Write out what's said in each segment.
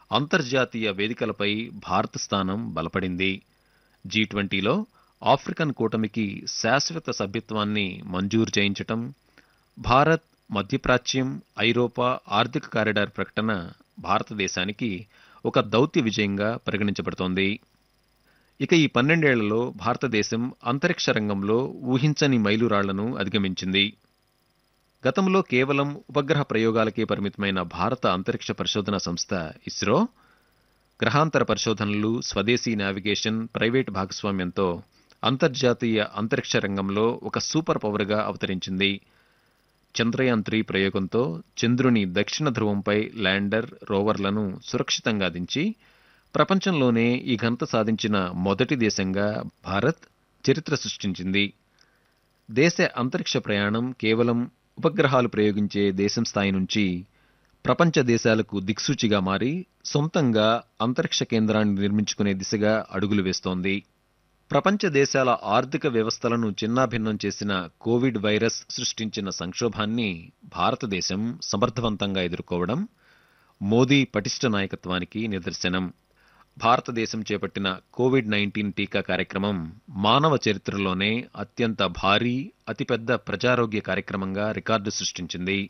అంతర్జాతీయ వేదికలపై భారత స్థానం బలపడింది జీ ట్వంటీలో ఆఫ్రికన్ కూటమికి శాశ్వత సభ్యత్వాన్ని మంజూరు చేయించటం భారత్ మధ్యప్రాచ్యం ఐరోపా ఆర్థిక కారిడార్ ప్రకటన భారతదేశానికి ఒక దౌత్య విజయంగా పరిగణించబడుతోంది ఇక ఈ పన్నెండేళ్లలో భారతదేశం అంతరిక్ష రంగంలో ఊహించని మైలురాళ్లను అధిగమించింది గతంలో కేవలం ఉపగ్రహ ప్రయోగాలకే పరిమితమైన భారత అంతరిక్ష పరిశోధన సంస్థ ఇస్రో గ్రహాంతర పరిశోధనలు స్వదేశీ నావిగేషన్ ప్రైవేట్ భాగస్వామ్యంతో అంతర్జాతీయ అంతరిక్ష రంగంలో ఒక సూపర్ పవర్గా అవతరించింది చంద్రయాన్ త్రీ ప్రయోగంతో చంద్రుని దక్షిణ ధ్రువంపై ల్యాండర్ రోవర్లను సురక్షితంగా దించి ప్రపంచంలోనే ఈ ఘనత సాధించిన మొదటి దేశంగా భారత్ చరిత్ర సృష్టించింది దేశ అంతరిక్ష ప్రయాణం కేవలం ఉపగ్రహాలు ప్రయోగించే దేశం స్థాయి నుంచి ప్రపంచ దేశాలకు దిక్సూచిగా మారి సొంతంగా అంతరిక్ష కేంద్రాన్ని నిర్మించుకునే దిశగా అడుగులు వేస్తోంది ప్రపంచ దేశాల ఆర్థిక వ్యవస్థలను చిన్నాభిన్నం చేసిన కోవిడ్ వైరస్ సృష్టించిన సంక్షోభాన్ని భారతదేశం సమర్థవంతంగా ఎదుర్కోవడం మోదీ పటిష్ట నాయకత్వానికి నిదర్శనం భారతదేశం చేపట్టిన కోవిడ్ నైన్టీన్ టీకా కార్యక్రమం మానవ చరిత్రలోనే అత్యంత భారీ అతిపెద్ద ప్రజారోగ్య కార్యక్రమంగా రికార్డు సృష్టించింది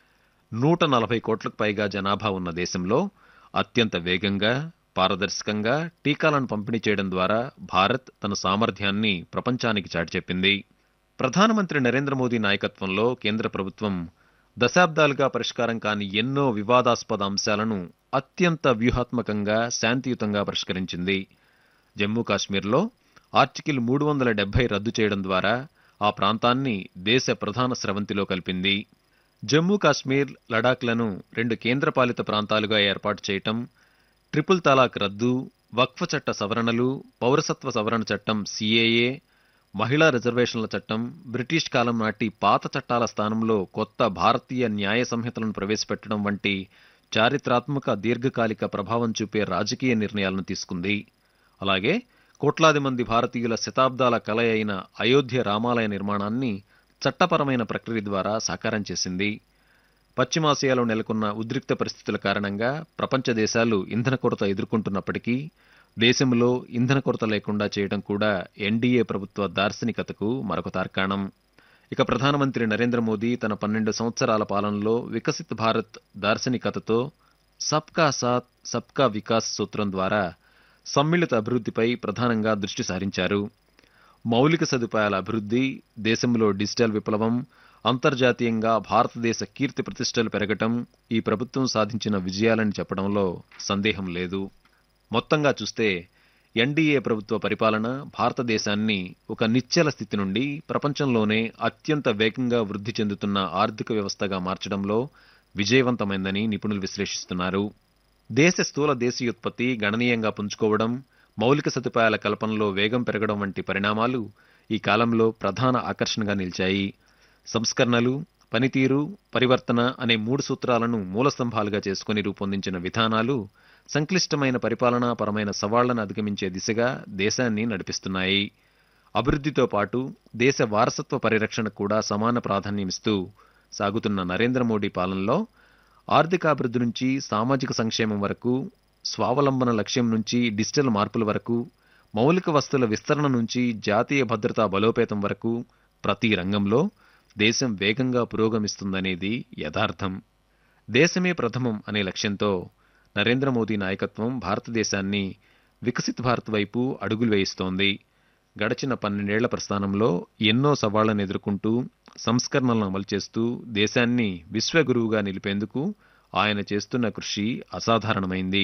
నూట నలభై కోట్లకు పైగా జనాభా ఉన్న దేశంలో అత్యంత వేగంగా పారదర్శకంగా టీకాలను పంపిణీ చేయడం ద్వారా భారత్ తన సామర్థ్యాన్ని ప్రపంచానికి చాటిచెప్పింది ప్రధానమంత్రి నరేంద్ర మోదీ నాయకత్వంలో కేంద్ర ప్రభుత్వం దశాబ్దాలుగా పరిష్కారం కాని ఎన్నో వివాదాస్పద అంశాలను అత్యంత వ్యూహాత్మకంగా శాంతియుతంగా పరిష్కరించింది జమ్మూ కాశ్మీర్లో ఆర్టికల్ మూడు వందల డెబ్బై రద్దు చేయడం ద్వారా ఆ ప్రాంతాన్ని దేశ ప్రధాన స్రవంతిలో కలిపింది జమ్మూ కాశ్మీర్ లడాఖ్లను రెండు కేంద్రపాలిత ప్రాంతాలుగా ఏర్పాటు చేయటం ట్రిపుల్ తలాక్ రద్దు వక్ఫ్ చట్ట సవరణలు పౌరసత్వ సవరణ చట్టం సిఏఏ మహిళా రిజర్వేషన్ల చట్టం బ్రిటిష్ కాలం నాటి పాత చట్టాల స్థానంలో కొత్త భారతీయ న్యాయ సంహితలను ప్రవేశపెట్టడం వంటి చారిత్రాత్మక దీర్ఘకాలిక ప్రభావం చూపే రాజకీయ నిర్ణయాలను తీసుకుంది అలాగే కోట్లాది మంది భారతీయుల శతాబ్దాల కల అయిన అయోధ్య రామాలయ నిర్మాణాన్ని చట్టపరమైన ప్రక్రియ ద్వారా సాకారం చేసింది పశ్చిమాసియాలో నెలకొన్న ఉద్రిక్త పరిస్థితుల కారణంగా ప్రపంచ దేశాలు ఇంధన కొరత ఎదుర్కొంటున్నప్పటికీ దేశంలో ఇంధన కొరత లేకుండా చేయడం కూడా ఎన్డీఏ ప్రభుత్వ దార్శనికతకు మరొక తార్కాణం ఇక ప్రధానమంత్రి నరేంద్ర మోదీ తన పన్నెండు సంవత్సరాల పాలనలో వికసిత్ భారత్ దార్శనికతతో సబ్కా సాత్ సబ్కా వికాస్ సూత్రం ద్వారా సమ్మిళిత అభివృద్ధిపై ప్రధానంగా దృష్టి సారించారు మౌలిక సదుపాయాల అభివృద్ధి దేశంలో డిజిటల్ విప్లవం అంతర్జాతీయంగా భారతదేశ కీర్తి ప్రతిష్టలు పెరగటం ఈ ప్రభుత్వం సాధించిన విజయాలని చెప్పడంలో సందేహం లేదు మొత్తంగా చూస్తే ఎన్డీఏ ప్రభుత్వ పరిపాలన భారతదేశాన్ని ఒక నిశ్చల స్థితి నుండి ప్రపంచంలోనే అత్యంత వేగంగా వృద్ధి చెందుతున్న ఆర్థిక వ్యవస్థగా మార్చడంలో విజయవంతమైందని నిపుణులు విశ్లేషిస్తున్నారు దేశ స్థూల దేశీయోత్పత్తి గణనీయంగా పుంజుకోవడం మౌలిక సదుపాయాల కల్పనలో వేగం పెరగడం వంటి పరిణామాలు ఈ కాలంలో ప్రధాన ఆకర్షణగా నిలిచాయి సంస్కరణలు పనితీరు పరివర్తన అనే మూడు సూత్రాలను మూలస్తంభాలుగా చేసుకుని రూపొందించిన విధానాలు సంక్లిష్టమైన పరిపాలనాపరమైన సవాళ్లను అధిగమించే దిశగా దేశాన్ని నడిపిస్తున్నాయి అభివృద్ధితో పాటు దేశ వారసత్వ పరిరక్షణ కూడా సమాన ప్రాధాన్యమిస్తూ సాగుతున్న నరేంద్ర మోడీ పాలనలో ఆర్థికాభివృద్ధి నుంచి సామాజిక సంక్షేమం వరకు స్వావలంబన లక్ష్యం నుంచి డిజిటల్ మార్పుల వరకు మౌలిక వస్తువుల విస్తరణ నుంచి జాతీయ భద్రతా బలోపేతం వరకు ప్రతి రంగంలో దేశం వేగంగా పురోగమిస్తుందనేది యథార్థం దేశమే ప్రథమం అనే లక్ష్యంతో నరేంద్ర మోదీ నాయకత్వం భారతదేశాన్ని వికసిత్ భారత్ వైపు అడుగులు వేయిస్తోంది గడచిన పన్నెండేళ్ల ప్రస్థానంలో ఎన్నో సవాళ్లను ఎదుర్కొంటూ సంస్కరణలను అమలు చేస్తూ దేశాన్ని విశ్వగురువుగా నిలిపేందుకు ఆయన చేస్తున్న కృషి అసాధారణమైంది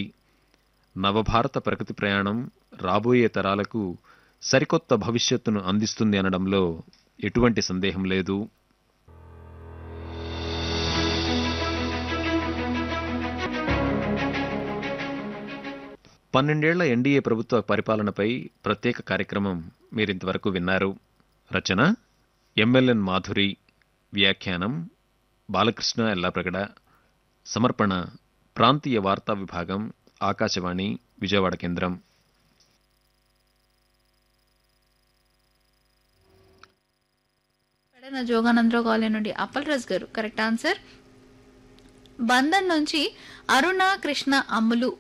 నవభారత ప్రగతి ప్రయాణం రాబోయే తరాలకు సరికొత్త భవిష్యత్తును అందిస్తుంది అనడంలో ఎటువంటి సందేహం లేదు పన్నెండేళ్ల ఎన్డీఏ ప్రభుత్వ పరిపాలనపై ప్రత్యేక కార్యక్రమం మీరింతవరకు విన్నారు రచన ఎంఎల్ఎన్ మాధురి వ్యాఖ్యానం బాలకృష్ణ ఎల్లాప్రగడ సమర్పణ ప్రాంతీయ వార్తా విభాగం ఆకాశవాణి విజయవాడ కేంద్రం పెడన జోగానందరావు కాలనీ నుండి అప్పలరాజు గారు కరెక్ట్ ఆన్సర్ బంధన్ నుంచి అరుణ కృష్ణ అమ్ములు